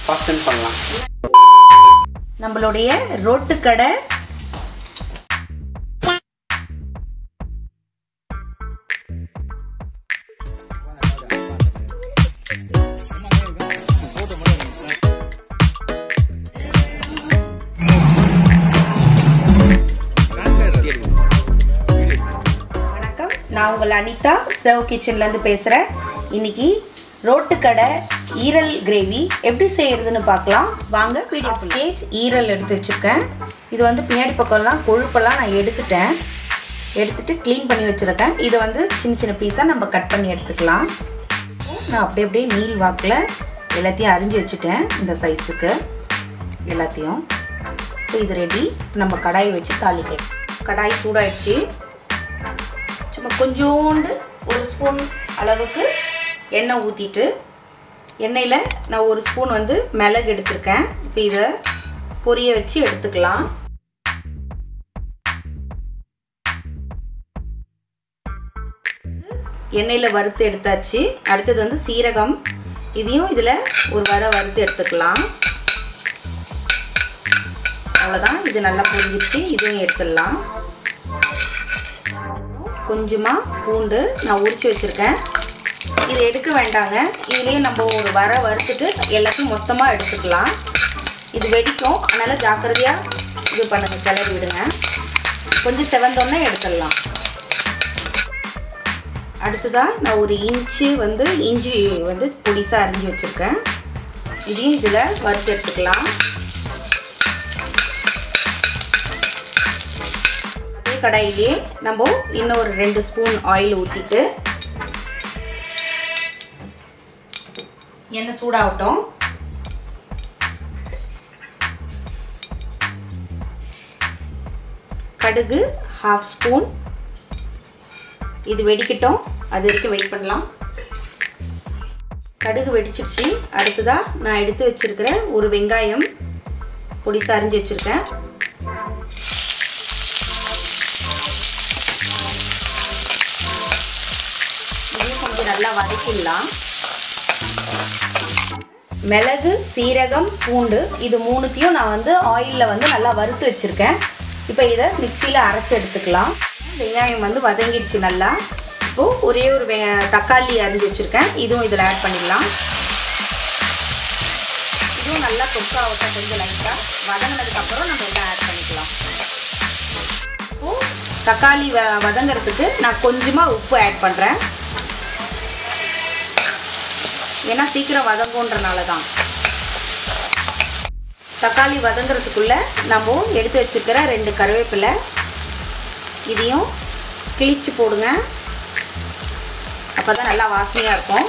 fasten பண்ணலாம் நம்மளுடைய ரோட்டுக்கடை வணக்கம் நான் உங்கள் அனிதா சர்வ் கிச்சன்லேருந்து பேசுகிறேன் இன்னைக்கு ரோட்டுக்கடை ஈரல் கிரேவி எப்படி செய்யறதுன்னு பார்க்கலாம் வாங்க வீடியோ கேஜ் ஈரல் எடுத்து வச்சுருக்கேன் இது வந்து பின்னாடி பக்கம்லாம் கொழுப்பெல்லாம் நான் எடுத்துட்டேன் எடுத்துட்டு க்ளீன் பண்ணி வச்சுருக்கேன் இதை வந்து சின்ன சின்ன பீஸாக நம்ம கட் பண்ணி எடுத்துக்கலாம் நான் அப்படியே அப்படியே நீல் வாக்கில் எல்லாத்தையும் அரிஞ்சு வச்சுட்டேன் இந்த சைஸுக்கு எல்லாத்தையும் இப்போ இது ரெடி நம்ம கடாயை வச்சு தாளிக்கலாம் கடாய் சூடாயிடுச்சு சும்மா கொஞ்சோண்டு ஒரு ஸ்பூன் அளவுக்கு எண்ணெய் ஊற்றிட்டு எண்ணெயில் நான் ஒரு ஸ்பூன் வந்து மிளகு எடுத்திருக்கேன் இப்போ இதை பொரிய வச்சு எடுத்துக்கலாம் எண்ணெயில் வறுத்து எடுத்தாச்சு அடுத்தது வந்து சீரகம் இதையும் இதில் ஒரு வர வறுத்து எடுத்துக்கலாம் அவ்வளோதான் இது நல்லா பொரிஞ்சிருச்சு இதுவும் எடுத்துடலாம் கொஞ்சமாக பூண்டு நான் உரித்து வச்சுருக்கேன் இது எடுக்க வேண்டாங்க இதுலேயே நம்ம ஒரு வர வறுத்துட்டு எல்லாத்தையும் மொத்தமாக எடுத்துக்கலாம் இது வெடிக்கும் அதனால் ஜாக்கிரதையாக இது பண்ணுங்க கிளறி விடுங்க கொஞ்சம் செவந்தோன்னே எடுத்துடலாம் அடுத்ததாக நான் ஒரு இன்ச்சு வந்து இஞ்சி வந்து பொடிசாக அரிஞ்சு வச்சுருக்கேன் இதையும் இதில் வறுத்து எடுத்துக்கலாம் அதே கடாயிலே நம்ம இன்னும் ஒரு ரெண்டு ஸ்பூன் ஆயில் ஊற்றிட்டு எண்ணெய் சூடாகட்டும் கடுகு ஹாஃப் ஸ்பூன் இது வெடிக்கட்டும் அது வரைக்கும் வெயிட் பண்ணலாம் கடுகு வெடிச்சிருச்சு அடுத்ததாக நான் எடுத்து வச்சிருக்கிற ஒரு வெங்காயம் பொடிசா அரிஞ்சு வச்சுருக்கேன் இதையும் கொஞ்சம் நல்லா வதக்கிடலாம் மிளகு சீரகம் பூண்டு இது மூணுத்தையும் நான் வந்து ஆயிலில் வந்து நல்லா வறுத்து வச்சுருக்கேன் இப்போ இதை மிக்சியில் அரைச்சி எடுத்துக்கலாம் வெங்காயம் வந்து வதங்கிடுச்சு நல்லா இப்போது ஒரே ஒரு வெ தக்காளி அரிஞ்சு வச்சுருக்கேன் இதுவும் இதில் ஆட் பண்ணிடலாம் இதுவும் நல்லா கொக்காகட்டும் கொஞ்சம் லைட்டாக வதங்கினதுக்கப்புறம் நம்ம எல்லாம் ஆட் பண்ணிக்கலாம் இப்போது தக்காளி வ வதங்கிறதுக்கு நான் கொஞ்சமாக உப்பு ஆட் பண்ணுறேன் ஏன்னா சீக்கிரம் வதங்குன்றனால தான் தக்காளி வதங்குறதுக்குள்ளே நம்ம எடுத்து வச்சுருக்கிற ரெண்டு கருவேப்பிலை இதையும் கிழிச்சு போடுங்க அப்போ தான் நல்லா வாசனையாக இருக்கும்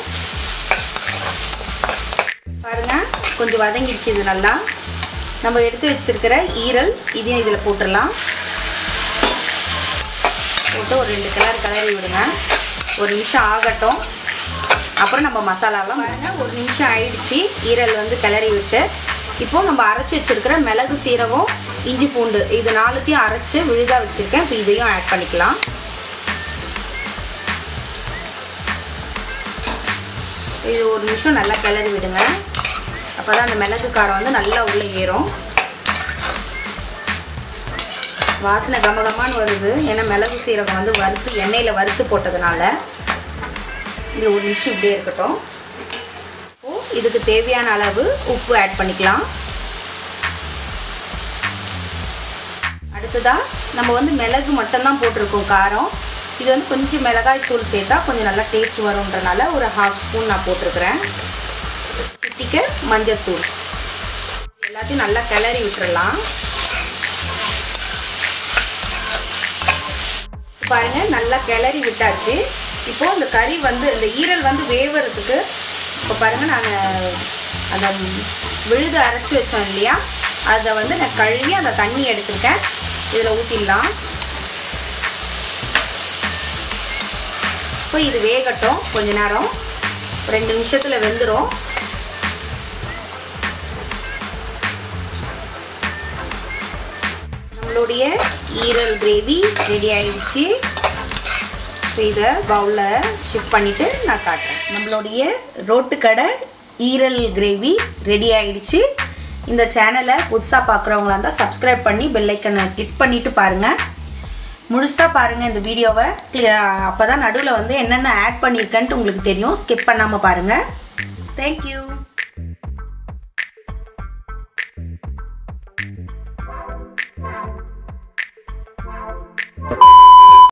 பாருங்கள் கொஞ்சம் வதங்கிடுச்சு இது நல்லா நம்ம எடுத்து வச்சுருக்கிற ஈரல் இதையும் இதில் போட்டுடலாம் போட்டு ஒரு ரெண்டு கலர் கிளறி விடுங்க ஒரு நிமிஷம் ஆகட்டும் அப்புறம் நம்ம மசாலாலாம் பாருங்கள் ஒரு நிமிஷம் ஆயிடுச்சு ஈரல் வந்து கிளறி விட்டு இப்போ நம்ம அரைச்சி வச்சுருக்கிற மிளகு சீரகம் இஞ்சி பூண்டு இது நாலுத்தையும் அரைச்சி விழுதாக வச்சுருக்கேன் இப்போ இதையும் ஆட் பண்ணிக்கலாம் இது ஒரு நிமிஷம் நல்லா கிளறி விடுங்க அப்போ தான் அந்த மிளகு காரம் வந்து நல்லா உள்ளே ஏறும் வாசனை கமகமான்னு வருது ஏன்னா மிளகு சீரகம் வந்து வறுத்து எண்ணெயில் வறுத்து போட்டதுனால இது ஒரு நிமிஷம் இப்படியே இருக்கட்டும் இப்போது இதுக்கு தேவையான அளவு உப்பு ஆட் பண்ணிக்கலாம் அடுத்ததாக நம்ம வந்து மிளகு மட்டும்தான் போட்டிருக்கோம் காரம் இது வந்து கொஞ்சம் மிளகாய் தூள் சேர்த்தா கொஞ்சம் நல்லா டேஸ்ட் வரும்ன்றனால ஒரு ஹாஃப் ஸ்பூன் நான் போட்டிருக்கிறேன் சிட்டிக்க மஞ்சத்தூள் எல்லாத்தையும் நல்லா கிளறி விட்டுறலாம் பாருங்க நல்லா கிளறி விட்டாச்சு இப்போ இந்த கறி வந்து இந்த ஈரல் வந்து வேவறதுக்கு இப்போ பாருங்க நான் அந்த விழுது அரைச்சி வச்சோம் இல்லையா அதை வந்து நான் கழுவி அந்த தண்ணி எடுத்துருக்கேன் இதில் ஊற்றிடலாம் இப்போ இது வேகட்டும் கொஞ்ச நேரம் ரெண்டு நிமிஷத்தில் வெந்துடும் நம்மளுடைய ஈரல் கிரேவி ரெடி ஆயிடுச்சு இப்போ இதை பவுலில் ஷிஃப்ட் பண்ணிவிட்டு நான் காட்டுறேன் நம்மளுடைய ரோட்டு கடை ஈரல் கிரேவி ரெடி ஆயிடுச்சு இந்த சேனலை புதுசாக பார்க்குறவங்களா இருந்தால் சப்ஸ்கிரைப் பண்ணி பெல்லைக்கனை கிளிக் பண்ணிவிட்டு பாருங்கள் முழுசாக பாருங்கள் இந்த வீடியோவை அப்போ தான் நடுவில் வந்து என்னென்ன ஆட் பண்ணியிருக்கேன்ட்டு உங்களுக்கு தெரியும் ஸ்கிப் பண்ணாமல் பாருங்கள் தேங்க்யூ